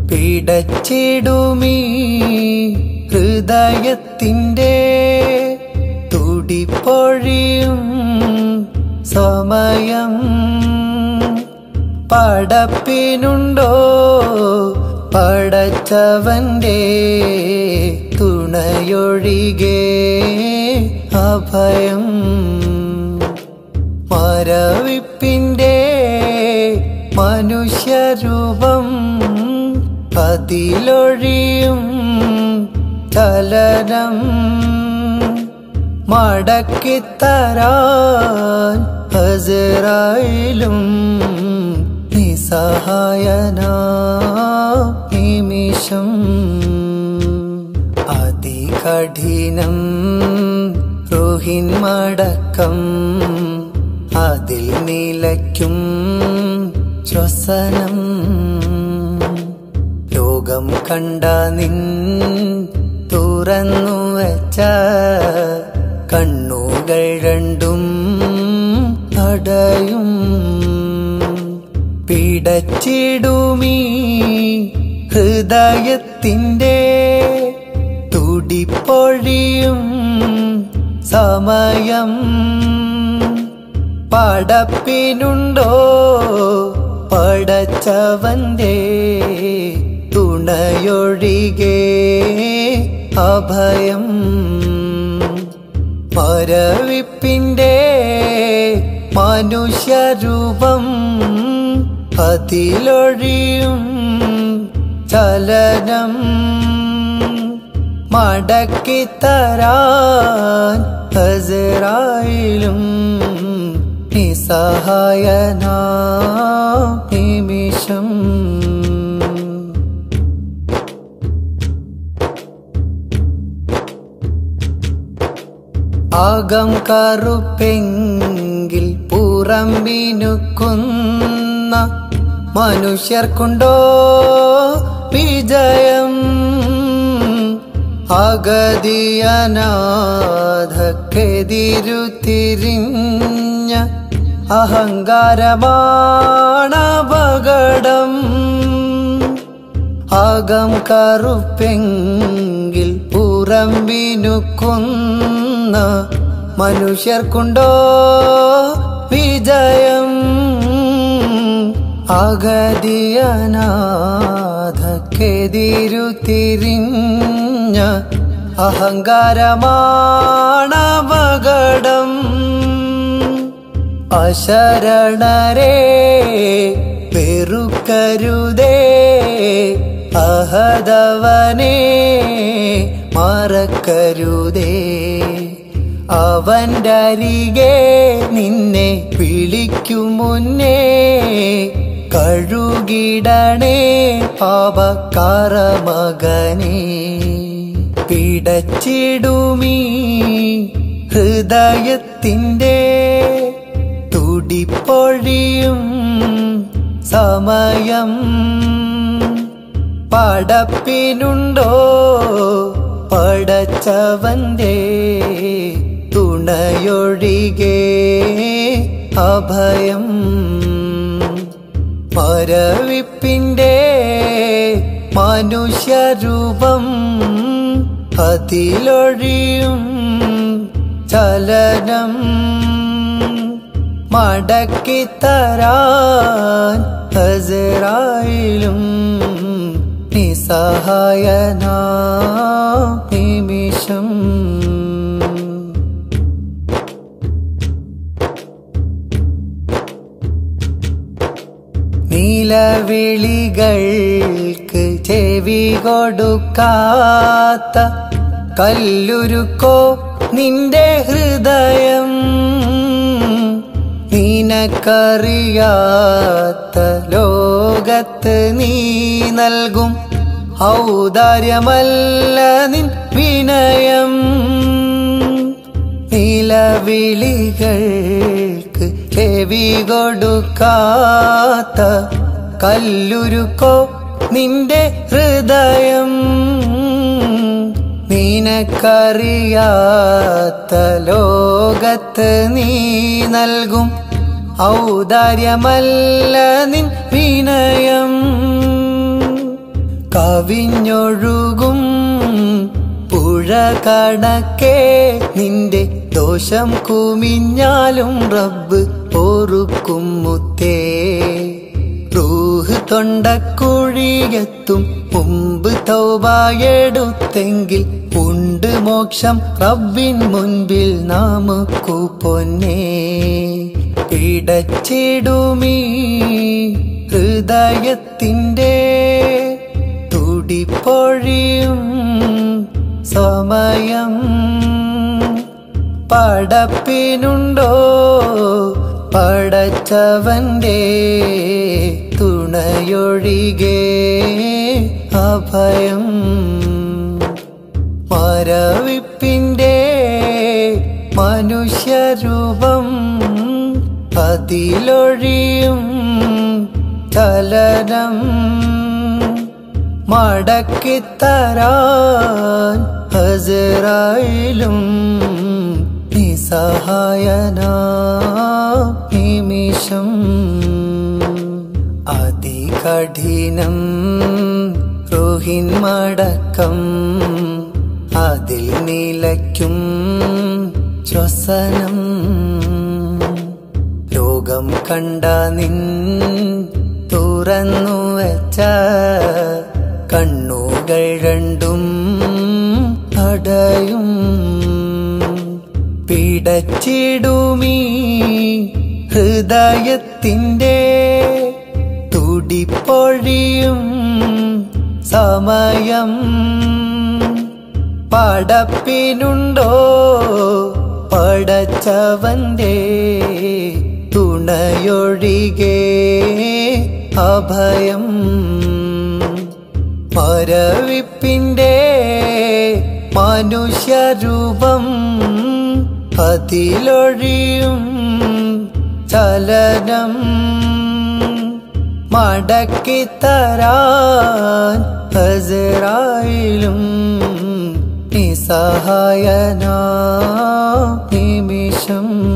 പിടച്ചിടുമീ ഹൃദയത്തിൻ്റെ തുടിപ്പൊഴിയും സമയം പടപ്പിനുണ്ടോ പടച്ചവന്റെ തുണയൊഴികെ അഭയം മരവിപ്പിന്റെ മനുഷ്യരൂപം അതിലൊഴിയും ചലനം മടക്കിത്തരാൻ ഹസറായിലും നിസ്സഹായന നിമിഷം അതികഠിനം റുഹിൻ മടക്കം അതിൽ നിലയ്ക്കും ശ്വസനം ലോകം കണ്ട നിൻ തുറന്നു വച്ച കണ്ണുകൾ രണ്ടും അടയും പിടച്ചിടുമീ ഹൃദയത്തിൻ്റെ തുടിപ്പൊഴിയും സമയം പടപ്പിനുണ്ടോ പടച്ചവന്റെ തുണയൊഴികെ അഭയം മരവിപ്പിന്റെ മനുഷ്യരൂപം അതിലൊഴിയും ചലനം മടക്കിത്തരാൻ ഹസറായിലും നിസ്സഹായന നിമിഷം ആകം കറുപ്പെങ്കിൽ പുറം മിനുക്കുന്ന മനുഷ്യർക്കുണ്ടോ വിജയം അഗതിയനാഥക്കെതിരു തിരിഞ്ഞ അഹങ്കാരമാണപകടം അകം കറുപ്പെങ്കിൽ പുറം വിനുക്കുന്ന മനുഷ്യർക്കുണ്ടോ വിജയം അഗതിയനാഥക്കെതിരു തിരിഞ്ഞ അഹങ്കാരമാണപകടം അശരണരെ പെറുക്കരുതേ അഹദവനെ മറക്കരുതേ അവൻ്റെ അരികെ നിന്നെ വിളിക്കും മുന്നേ കഴുകിടണേ പാപക്കാര മകനെ പിടച്ചിടുമീ ഹൃദയത്തിൻ്റെ തുടിപ്പൊഴിയും സമയം പടപ്പിനുണ്ടോ പടച്ചവന്റെ തുണയൊഴികെ അഭയം മരവിപ്പിന്റെ മനുഷ്യരൂപം അതിലൊഴിയും ചലനം മടക്കിത്തരാൻ ഹസറായിലും നിസ്സഹായന നിമിഷം നിലവിളികൾക്ക് ചെവി കൊടുക്കാത്ത കല്ലുരുക്കോ നിന്റെ ഹൃദയം നിനക്കറിയാത്ത ലോകത്ത് നീ നൽകും ഔദാര്യമല്ല നിൻ വിനയം നിലവിളികൾക്ക് ചെവി കൊടുക്കാത്ത കല്ലുരുക്കോ നിന്റെ ഹൃദയം നിനക്കറിയാത്ത ലോകത്ത് നീ നൽകും ഔദാര്യമല്ല നിൻ വിനയം കവിഞ്ഞൊഴുകും പുഴ കണക്കേ നിന്റെ ദോഷം കുമിഞ്ഞാലും റബ്ബ് ഓറുക്കും മുത്തേ റൂഹ് തൊണ്ടക്കുഴിയെത്തും മുമ്പ് തൗബായെടുത്തെങ്കിൽ ഉണ്ട് മോക്ഷം റബ്ബിൻ മുൻപിൽ നമുക്കു പൊന്നേ പിടച്ചിടുമീ ഹൃദയത്തിൻ്റെ തുടിപ്പൊഴിയും സമയം പടപ്പിനുണ്ടോ പടച്ചവന്റെ തുണയൊഴികെ അഭയം മരവിപ്പിന്റെ മനുഷ്യരൂപം അതിലൊഴിയും ചലനം മടക്കിത്തരാൻ ഹസറായിലും നിസഹായന നിമിഷം അതികഠിനം രോഹിൻ മടക്കം അതിൽ നിലയ്ക്കും ശ്വസനം ലോകം കണ്ട നിൻ തുറന്നു വെച്ച കണ്ണുകൾ രണ്ടും അടയും പിടച്ചിടുമീ ഹൃദയത്തിൻ്റെ തുടിപ്പൊഴിയും സമയം പടപ്പിനുണ്ടോ പടച്ചവന്റെ തുണയൊഴികെ അഭയം മരവിപ്പിന്റെ മനുഷ്യരൂപം അതിലൊഴിയും ചലനം മടക്കിത്തരാൻ ഹസറായിലും നിസഹായന നിമിഷം